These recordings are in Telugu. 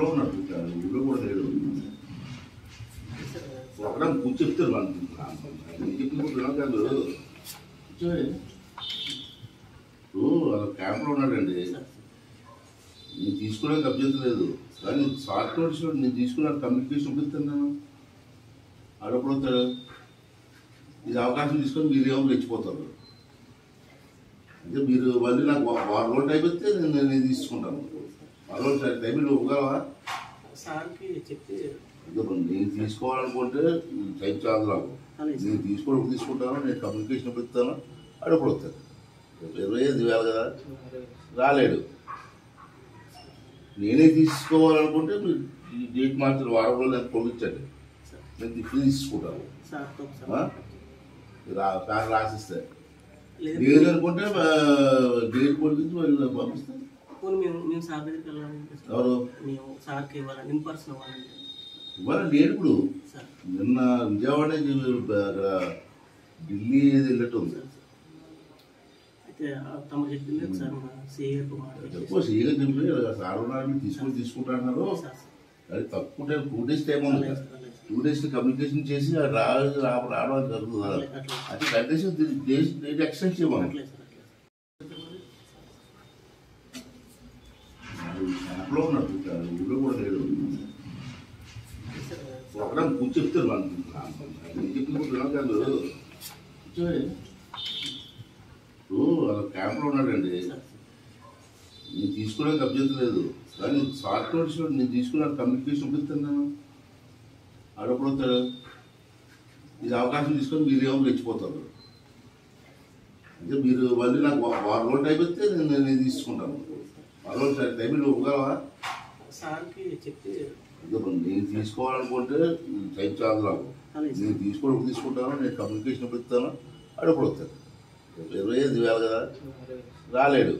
క్యాంప్లో ఉన్నాడు ఇక్కడ ఊళ్ళో కూడా లేడు ఒకడం కూర్చో చెప్తారు వాళ్ళు నేను చెప్పింది కూడా వినవు కాదు కూర్చోయ్. ఇప్పుడు అలా క్యాంప్లో ఉన్నాడండి నేను తీసుకోవడానికి అభ్యంతరం లేదు కానీ షార్ట్ నోట్స్ నేను తీసుకున్న కమ్యూనికేషన్ ఉపయోగిస్తున్నాను ఆడప్పుడు వస్తాడు ఇది అవకాశం తీసుకొని మీరేమో రెచ్చిపోతారు అంటే మీరు మళ్ళీ నాకు వా- వారం రోజులు టైం ఇస్తే నేను నేను తీసుకుంటాను వారం రోజులు టైం మీరు ఇవ్వగలవా సార్కి చెప్పి ఇదిగో నేను తీసుకోవాలనుకుంటే టైం చాలు నాకు అలాగే సార్. నేను తీసుకోవడం తీసుకుంటాను నేను కమ్యూనికేషన్ పెడతాను అడప్పుడు వస్తాను ఇరవై ఐదు వేలు కదా రాలేడు నేనే తీసుకోవాలనుకుంటే మీరు ఈ డేట్ మార్చిన వారం రోజులు నాకు పంపించండి సార్ నేను ఫీ తీసుకుంటాను సార్తో ఆ? ఒకసారి రా ప్యాన్ రాసిస్తే లేదు లేదు అనుకుంటే ఆ, డేట్ పొడిగించి వాళ్ళు పంపిస్తాను పోనీ మేము మేము సార్ దగ్గరికి వెళ్ళాలంటే సార్ ఎవరు మేము సార్కి ఇవ్వాలండి ఇన్ పర్సన్ ఇవ్వాలంటే ఇవాళ డేట్ ఇప్పుడు సార్ నిన్న విజయవాడ నుంచి అక్కడ ఢిల్లీ వెళ్ళట్టు ఉంది అయితే ఆ తమరు చెప్పింది ఒకసారి మా సీఏకు మాట్లాడి ఎక్కువ సీగా చెప్పి సార్ ఉన్నారు తీసుకొని తీసుకుంటున్నారు సార్ అది తక్కువ టైం టూ డేస్ టైం ఉంది అలాగే సార్, అలాగే సార్. టూ డేస్ కమ్యూనికేషన్ చేసి అది రా రా- రావడం జరుగుతుంది అట్లే అట్లే అది కండిషన్ డేస్ డేట్ ఎక్స్టెండ్ చేయమని అట్లే సార్ అట్లే యాప్లో ఉన్నాడు ఇక్కడ ఊళ్ళో కూడా లేడు సార్ ఒకడం కూర్చో చెప్తారు వాళ్ళు నేను చెప్పింది కూడా వినవు కాదు కూర్చోయ్. ఇప్పుడు అలా క్యాంప్లో ఉన్నాడండి సార్ నేను తీసుకోవడానికి అభ్యంతరం లేదు కానీ షార్ట్ నోట్స్ నేను తీసుకున్న కమ్యూనికేషన్ ఉపయోగిస్తున్నాను ఆడప్పుడు వస్తాడు ఇది అవకాశం తీసుకొని మీరేమో రెచ్చిపోతారు అంటే మీరు మళ్ళీ నాకు వా- వారం రోజులు టైం ఇస్తే నేను నేను తీసుకుంటాను వారం రోజులు సరే టైం మీరు ఇవ్వగలవా సార్కి చెప్పి ఇదిగో నేను తీసుకోవాలనుకుంటే టైం చాలు నాకు అలాగే సార్. నేను తీసుకోవడం తీసుకుంటాను నేను కమ్యూనికేషన్ పెడతాను అడప్పుడు వస్తాను ఇరవై ఐదు వేలు కదా రాలేడు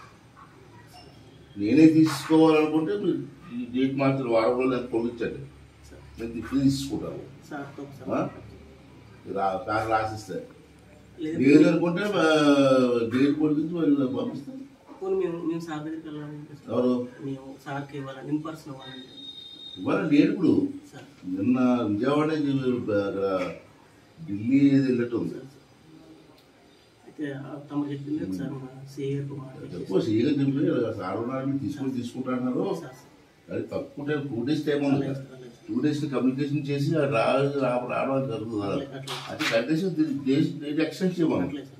నేనే తీసుకోవాలనుకుంటే మీరు ఈ డేట్ మార్చిన వారం రోజులు నాకు పంపించండి సార్ నేను ఫీ తీసుకుంటాను సార్తో ఆ? ఒకసారి రా ప్యాన్ రాసిస్తే లేదు లేదు అనుకుంటే ఆ, డేట్ పొడిగించి వాళ్ళు పంపిస్తాను పోనీ మేము మేము సార్ దగ్గరికి వెళ్ళాలంటే సార్ ఎవరు మేము సార్కి ఇవ్వాలండి ఇన్ పర్సన్ ఇవ్వాలంటే ఇవాళ డేట్ ఇప్పుడు సార్ నిన్న విజయవాడ నుంచి అక్కడ ఢిల్లీ వెళ్ళట్టు ఉంది అయితే ఆ తమరు చెప్పింది ఒకసారి మా సీఏకు మాట్లాడి ఎక్కువ సీగా చెప్పి సార్ ఉన్నారు తీసుకొని తీసుకుంటున్నారు సార్ అది తక్కువ టైం టూ డేస్ టైం ఉంది అలాగే సార్ అలాగే సార్. టూ డేస్ కమ్యూనికేషన్ చేసి అది రా రా- రావడం జరుగుతుంది అట్లే అట్లే అది కండిషన్ డేట్ ఎక్స్టెండ్ చేయమని అట్లే సార్